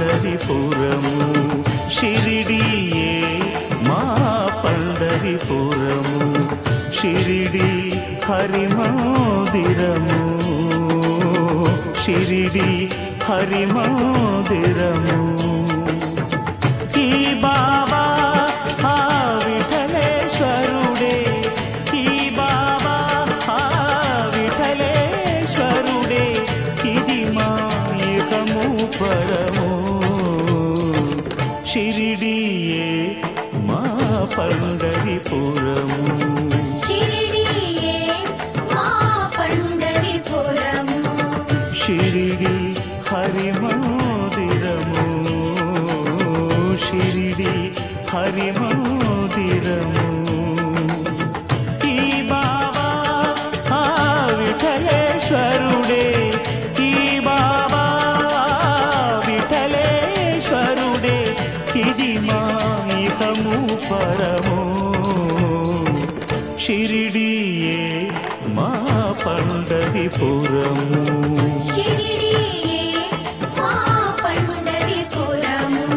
పండరిపురము షిరిడియే మా పండరిపురము షిరిడి హరిమందిరము షిరిడి హరిమందిరము ఈ బాబా ఆ విఠలేశ్వరుడే ఈ బాబా ఆ విఠలేశ్వరుడే ఇది మా ఇహము పరము షిరిడియే మా పండరిపురము షిరిడియే మా పండరిపురము షిరిడి హరిమందిరము షిరిడి హరిమందిరము ఈ బాబా ఆ విఠలేశ్వరుడే ఈ బాబా విఠలేశ్వరుడే ఇది మా ఇహము పరము షిరిడియే మా పండరిపురము షిరిడియే మా పండరిపురము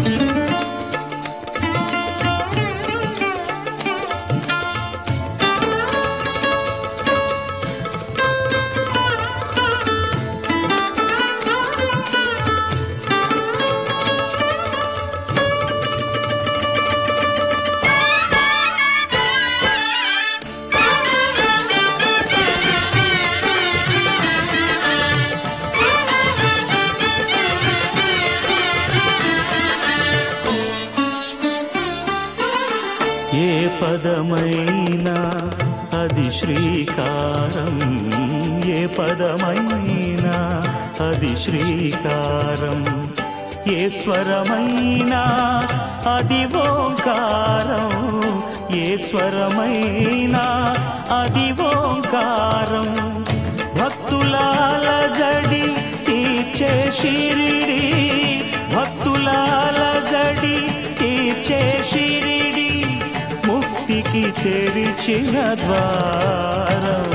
ఏ పదమైనా అది శ్రీకారం ఏ పదమైనా అది శ్రీకారం ఏ స్వరమైనా అది ఓంకారం ఏ స్వరమైనా అది ఓంకారం భక్తులాల జడి తీర్చే షిరిడి భక్తులాల జడి తీర్చే షిరిడి ముక్తికి తెరిచిన ద్వారం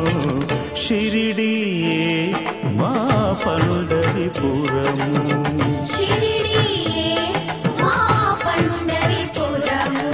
షిరిడియే మా పండరిపురము షిరిడియే మా పండరిపురము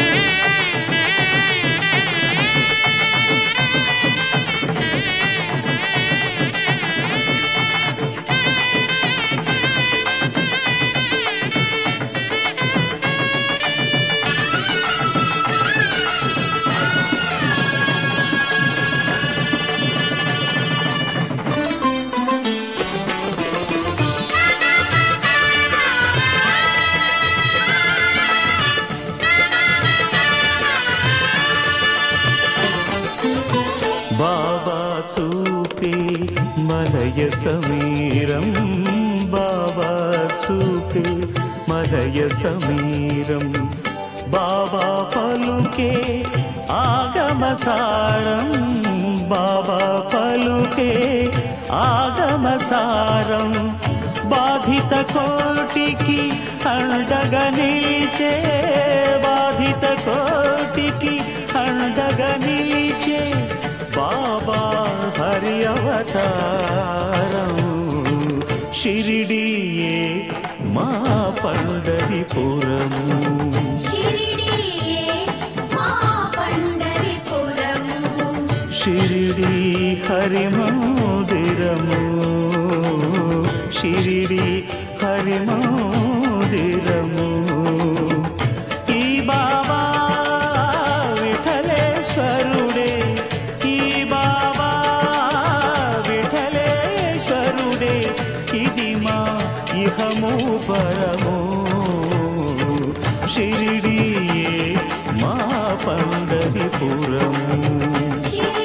బాబా చూపే మలయ సమీరం బాబా చూపే మలయ సమీరం బాబా పలుకే ఆగమసారం బాబా పలుకే ఆగమసారం బాధిత కోటికి అండగా నిలిచే బాధిత కోటికి అండగా నిలిచే బాబా హరి అవతారం షిరిడియే మా పండరిపురము షిరిడియే మా పండరిపురము షిరిడి హరిమందిరము షిరిడి హరిమందిరము ఈ బాబా విఠలేశ్వరుడే ఈ బాబా విఠలేశ్వరుడే ఇది మా ఇహము పరము షిరిడియే మా పండరిపురము షిరిడియే